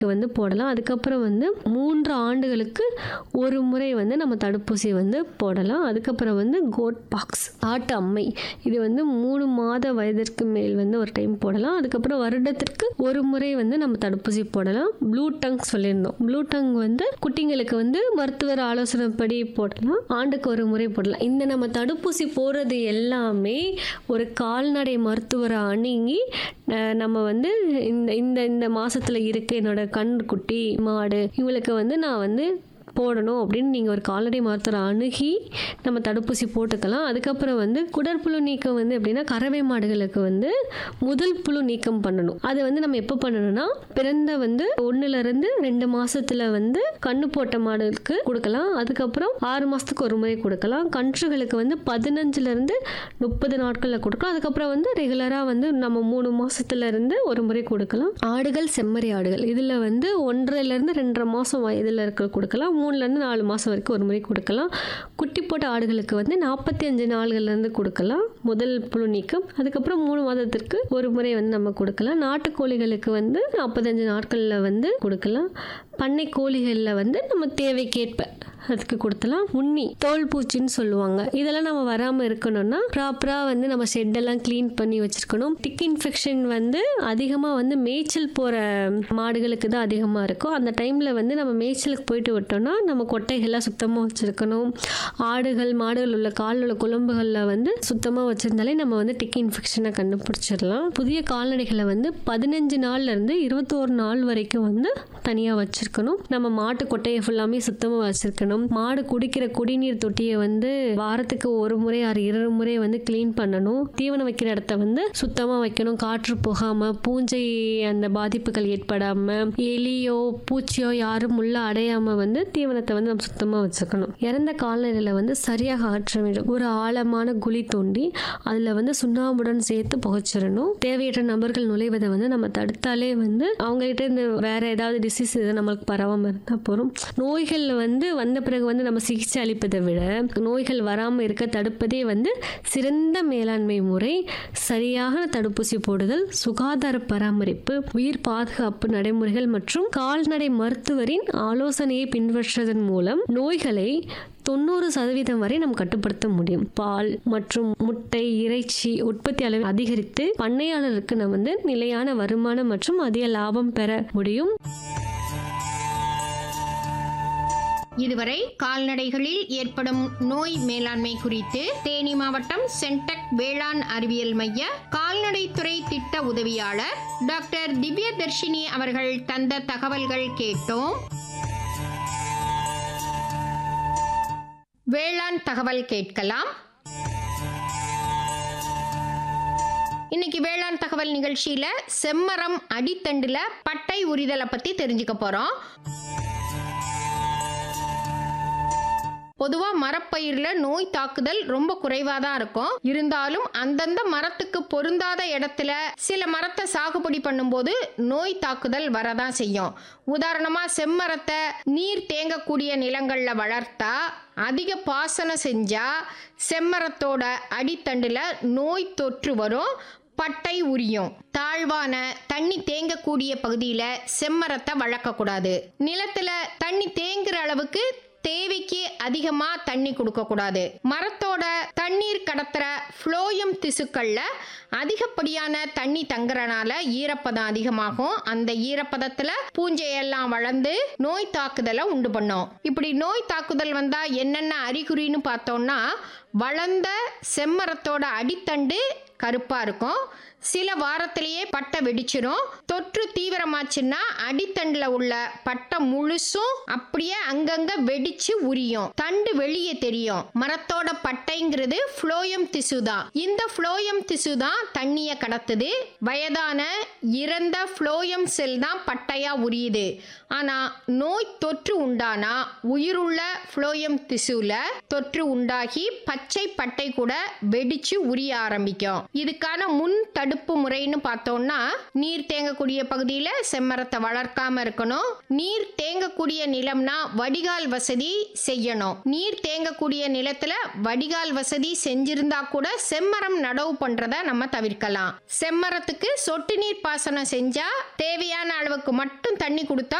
வந்து போடலாம் அதுக்கப்புறம் வந்து மூன்று ஆண்டுகளுக்கு ஒரு முறை வந்து நம்ம தடுப்பூசி வந்து போடலாம் அதுக்கப்புறம் வந்து கோட் பாக்ஸ் ஆட்டு அம்மை இது வந்து மூணு மாத வயதிற்கு மேல் வந்து ஒரு டைம் போடலாம் அதுக்கப்புறம் வருடத்திற்கு ஒரு முறை வந்து நம்ம தடுப்பூசி போடலாம் ப்ளூ டங் சொல்லியிருந்தோம் ப்ளூ டங் வந்து குட்டிங்களுக்கு வந்து மருத்துவர் ஆலோசனைப்படி போடலாம் ஆண்டுக்கு ஒரு முறை போடலாம் இந்த நம்ம தடுப்பூசி போடுறது எல்லாமே ஒரு கால்நடை மருத்துவரை அணுகி அஹ், நம்ம வந்து இந்த இந்த இந்த மாசத்துல இருக்கு என்னோட கண் குட்டி மாடு இவங்களுக்கு வந்து நான் வந்து போடணும் அப்படின்னு நீங்கள் ஒரு கால்நடை மருத்துவரை அணுகி நம்ம தடுப்பூசி போட்டுக்கலாம் அதுக்கப்புறம் வந்து குடற்புழு நீக்கம் வந்து எப்படின்னா கறவை மாடுகளுக்கு வந்து முதல் புழு நீக்கம் பண்ணணும் அது வந்து நம்ம எப்போ பண்ணணும்னா பிறந்த வந்து ஒன்றுலேருந்து ரெண்டு மாசத்துல வந்து கண்ணு போட்ட மாடுகளுக்கு கொடுக்கலாம் அதுக்கப்புறம் ஆறு மாதத்துக்கு ஒரு முறை கொடுக்கலாம் கன்றுகளுக்கு வந்து பதினஞ்சுலேருந்து முப்பது நாட்களில் கொடுக்கலாம் அதுக்கப்புறம் வந்து ரெகுலராக வந்து நம்ம மூணு மாசத்துல இருந்து ஒரு முறை கொடுக்கலாம் ஆடுகள் செம்மறி ஆடுகள் இதில் வந்து ஒன்றரைலேருந்து ரெண்டரை மாதம் வயதில் இருக்க கொடுக்கலாம் மூணுலேருந்து நாலு மாதம் வரைக்கும் ஒரு முறை கொடுக்கலாம் குட்டி போட்ட ஆடுகளுக்கு வந்து நாற்பத்தி அஞ்சு நாள்கள்லேருந்து கொடுக்கலாம் முதல் புழு நீக்கம் அதுக்கப்புறம் மூணு மாதத்திற்கு ஒரு முறை வந்து நம்ம கொடுக்கலாம் நாட்டுக்கோழிகளுக்கு வந்து நாற்பத்தஞ்சு நாட்களில் வந்து கொடுக்கலாம் பண்ணை கோழிகளில் வந்து நம்ம தேவைக்கேற்ப அதுக்கு கொடுத்தலாம் உண்ணி தோல் பூச்சின்னு சொல்லுவாங்க இதெல்லாம் நம்ம வராமல் இருக்கணும்னா ப்ராப்பராக வந்து நம்ம ஷெட்டெல்லாம் க்ளீன் பண்ணி வச்சுருக்கணும் டிக் இன்ஃபெக்ஷன் வந்து அதிகமாக வந்து மேய்ச்சல் போகிற மாடுகளுக்கு தான் அதிகமாக இருக்கும் அந்த டைமில் வந்து நம்ம மேய்ச்சலுக்கு போயிட்டு விட்டோம்னா நம்ம கொட்டைகள்லாம் சுத்தமாக வச்சுருக்கணும் ஆடுகள் மாடுகள் உள்ள கால் உள்ள குழம்புகளில் வந்து சுத்தமாக வச்சுருந்தாலே நம்ம வந்து டிக் இன்ஃபெக்ஷனை கண்டுபிடிச்சிடலாம் புதிய கால்நடைகளை வந்து பதினஞ்சு நாள்லேருந்து இருபத்தோரு நாள் வரைக்கும் வந்து தனியாக வச்சுருக்கணும் நம்ம மாட்டு கொட்டையை ஃபுல்லாமே சுத்தமாக வச்சுருக்கணும் மாடு குடிக்கிற குடிநீர் தொட்டியை வந்து வாரத்துக்கு ஒரு முறை ஆறு இரு முறை வந்து க்ளீன் பண்ணணும் தீவனம் வைக்கிற இடத்த வந்து சுத்தமாக வைக்கணும் காற்று போகாமல் பூஞ்சை அந்த பாதிப்புகள் ஏற்படாமல் எலியோ பூச்சியோ யாரும் உள்ள அடையாமல் வந்து தீவனத்தை வந்து நம்ம சுத்தமாக வச்சுக்கணும் இறந்த கால்நடையில் வந்து சரியாக ஆற்ற வேண்டும் ஒரு ஆழமான குழி தோண்டி அதில் வந்து சுண்ணாம்புடன் சேர்த்து புகைச்சிடணும் தேவையற்ற நபர்கள் நுழைவதை வந்து நம்ம தடுத்தாலே வந்து அவங்ககிட்ட இந்த வேற ஏதாவது டிசீஸ் நம்மளுக்கு பரவாமல் இருந்தால் போகிறோம் நோய்கள் வந்து வந்த பிறகு வந்து நம்ம சிகிச்சை அளிப்பதை விட நோய்கள் வராமல் இருக்க தடுப்பதே வந்து சிறந்த மேலாண்மை முறை சரியாக தடுப்பூசி போடுதல் சுகாதார பராமரிப்பு உயிர் பாதுகாப்பு நடைமுறைகள் மற்றும் கால்நடை மருத்துவரின் ஆலோசனையை பின்பற்றுவதன் மூலம் நோய்களை தொண்ணூறு சதவீதம் வரை நம்ம கட்டுப்படுத்த முடியும் பால் மற்றும் முட்டை இறைச்சி உற்பத்தி அளவை அதிகரித்து பண்ணையாளருக்கு நம்ம வந்து நிலையான வருமானம் மற்றும் அதிக லாபம் பெற முடியும் இதுவரை கால்நடைகளில் ஏற்படும் நோய் மேலாண்மை குறித்து தேனி மாவட்டம் சென்டெக் வேளாண் அறிவியல் மைய கால்நடைத்துறை திட்ட உதவியாளர் டாக்டர் திவ்யதர்ஷினி அவர்கள் தந்த தகவல்கள் கேட்டோம் வேளாண் தகவல் கேட்கலாம் இன்னைக்கு வேளாண் தகவல் நிகழ்ச்சியில செம்மரம் அடித்தண்டுல பட்டை உரிதலை பத்தி தெரிஞ்சுக்க போறோம் பொதுவாக மரப்பயிரில் நோய் தாக்குதல் ரொம்ப குறைவாக தான் இருக்கும் இருந்தாலும் அந்தந்த மரத்துக்கு பொருந்தாத இடத்துல சில மரத்தை சாகுபடி பண்ணும்போது நோய் தாக்குதல் வரதான் செய்யும் உதாரணமாக செம்மரத்தை நீர் தேங்கக்கூடிய நிலங்களில் வளர்த்தா அதிக பாசனம் செஞ்சால் செம்மரத்தோட அடித்தண்டில் நோய் தொற்று வரும் பட்டை உரியும் தாழ்வான தண்ணி தேங்கக்கூடிய பகுதியில் செம்மரத்தை வளர்க்கக்கூடாது நிலத்துல தண்ணி தேங்குற அளவுக்கு தேவைக்கு அதிகமாக தண்ணி கொடுக்கக்கூடாது மரத்தோட தண்ணீர் கடத்துற ஃப்ளோயம் திசுக்கள்ல அதிகப்படியான தண்ணி தங்குறனால ஈரப்பதம் அதிகமாகும் அந்த ஈரப்பதத்துல பூஞ்சையெல்லாம் வளர்ந்து நோய் தாக்குதலை உண்டு பண்ணும் இப்படி நோய் தாக்குதல் வந்தா என்னென்ன அறிகுறின்னு பார்த்தோம்னா வளர்ந்த செம்மரத்தோட அடித்தண்டு கருப்பா இருக்கும் சில வாரத்திலேயே பட்டை வெடிச்சிரும் தொற்று தீவிரமாச்சுன்னா அடித்தண்டுல உள்ள பட்டை முழுசும் அப்படியே அங்கங்க வெடிச்சு உரியும் தண்டு வெளியே தெரியும் மரத்தோட பட்டைங்கிறது ஃப்ளோயம் திசு தான் இந்த ஃப்ளோயம் திசு தான் தண்ணியை கடத்துது வயதான இறந்த ஃப்ளோயம் செல் தான் பட்டையா உரியுது ஆனா நோய் தொற்று உண்டானா உயிருள்ள ஃப்ளோயம் திசுல தொற்று உண்டாகி பச்சை பட்டை கூட வெடிச்சு உரிய ஆரம்பிக்கும் இதுக்கான முன் தடுப்பு தடுப்பு முறைன்னு பார்த்தோம்னா நீர் தேங்கக்கூடிய பகுதியில் செம்மரத்தை வளர்க்காம இருக்கணும் நீர் தேங்கக்கூடிய நிலம்னா வடிகால் வசதி செய்யணும் நீர் தேங்கக்கூடிய நிலத்துல வடிகால் வசதி செஞ்சிருந்தா கூட செம்மரம் நடவு பண்றத நம்ம தவிர்க்கலாம் செம்மரத்துக்கு சொட்டு நீர் பாசனம் செஞ்சா தேவையான அளவுக்கு மட்டும் தண்ணி கொடுத்தா